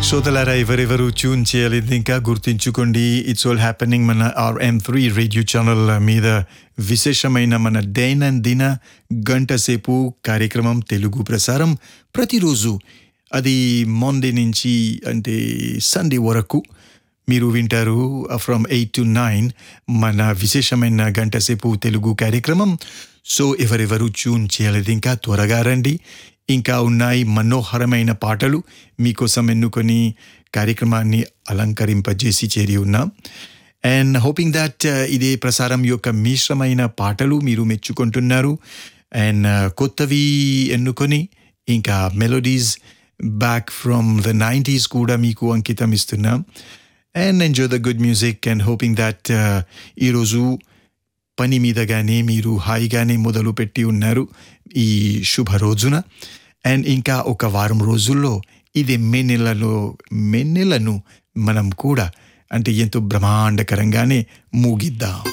శ్రోతలారా ఎవరెవరు ట్యూన్ చేయలేదు ఇంకా గుర్తించుకోండి ఇట్స్ ఆల్ హ్యాపెనింగ్ మన ఆర్ఎం త్రీ రేడియో ఛానల్ మీద విశేషమైన మన దైనందిన గంట సేపు కార్యక్రమం తెలుగు ప్రసారం ప్రతిరోజు అది మండే నుంచి అంటే సండే వరకు మీరు వింటారు ఫ్రమ్ ఎయిట్ టు నైన్ మన విశేషమైన గంట సేపు తెలుగు కార్యక్రమం సో ఎవరెవరు ట్యూన్ చేయలేదు ఇంకా త్వరగా రండి ఇంకా ఉన్నాయి మనోహరమైన పాటలు మీకోసం ఎన్నుకొని కార్యక్రమాన్ని అలంకరింపజేసి చేరి ఉన్నాం అండ్ హోపింగ్ దట్ ఇదే ప్రసారం యొక్క మిశ్రమైన పాటలు మీరు మెచ్చుకుంటున్నారు అండ్ కొత్తవి ఎన్నుకొని ఇంకా melodies back from the nineties కూడా మీకు అంకితం ఇస్తున్నాం and enjoy the good music and hoping that ఈరోజు పని మీదగానే మీరు హాయిగానే మొదలు పెట్టి ఉన్నారు ఈ శుభ రోజున అండ్ ఇంకా ఒక వారం రోజుల్లో ఇది మే నెలలో మే నెలను మనం కూడా అంటే ఎంతో బ్రహ్మాండకరంగానే ముగిద్దాం